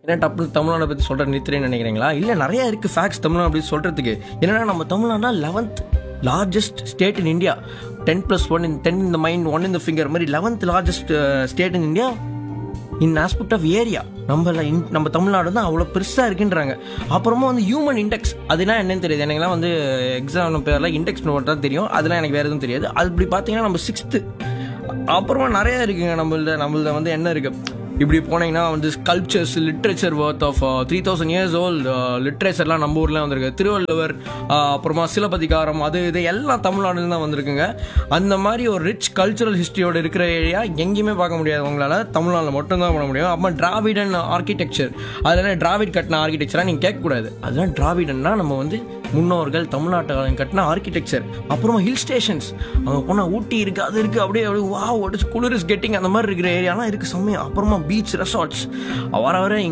என்ன டப்பு தமிழ்நாடை பற்றி சொல்கிற நிறுத்துறேன்னு நினைக்கிறீங்களா இல்லை நிறைய இருக்குது ஃபேக்ட்ஸ் தமிழ்நாடு அப்படி சொல்கிறதுக்கு என்னன்னா நம்ம தமிழ்நாடுனா eleventh largest state in India ten plus one in ten இந்த மைண்ட் ஒன் இந்த ஃபிங்கர் மாதிரி eleventh largest state in India in aspect of area நம்ம இன்- நம்ம தமிழ்நாடு தான் அவ்வளோ பெருசாக இருக்குன்றாங்க அப்புறமா வந்து ஹியூமன் இண்டெக்ஸ் அதுனா என்னன்னு தெரியாது எனக்குலாம் வந்து எக்ஸாம் பேரில் இண்டெக்ஸ் மட்டும் தான் தெரியும் அதெல்லாம் எனக்கு வேறு எதுவும் தெரியாது அது இப்படி பார்த்தீங்கன்னா நம்ம சிக்ஸ்த்து அப்புறமா நிறைய இருக்குங்க நம்மள்த நம்மள்த வந்து என்ன இருக்கு இப்படி போனீங்கன்னா வந்து sculptures literature worth of three thousand years old லிட்ரேச்சர்லாம் நம்ம ஊர்ல வந்திருக்கு திருவள்ளுவர் uh, அப்புறமா சிலப்பதிகாரம் அது இது எல்லாம் தமிழ்நாடுல தான் வந்திருக்குங்க அந்த மாதிரி ஒரு ரிச் கல்ச்சுரல் ஹிஸ்ட்ரியோட இருக்கிற ஏரியா எங்கேயுமே பார்க்க முடியாது உங்களால் தமிழ்நாட்டில் மட்டும்தான் பண்ண முடியும் அப்புறம் டிராவிடன் ஆர்கிடெக்சர் அதில் டிராவிட் கட்டின ஆர்கிடெக்சராக நீங்கள் கேட்கக்கூடாது அதுதான் டிராவிடன்னா நம்ம வந்து முன்னோர்கள் தமிழ்நாட்டுக்காரங்க கட்டின ஆர்கிடெக்சர் அப்புறமா ஹில் ஸ்டேஷன்ஸ் அங்கே போனால் ஊட்டி இருக்குது அது இருக்குது அப்படியே அப்படியே வா ஒடிச்சு குளிர் இஸ் கெட்டிங் அந்த மாதிரி இருக்கிற ஏரியாலாம் இருக்குது செம்மையா அப்புறமா பீச் ரெசார்ட்ஸ் வர வர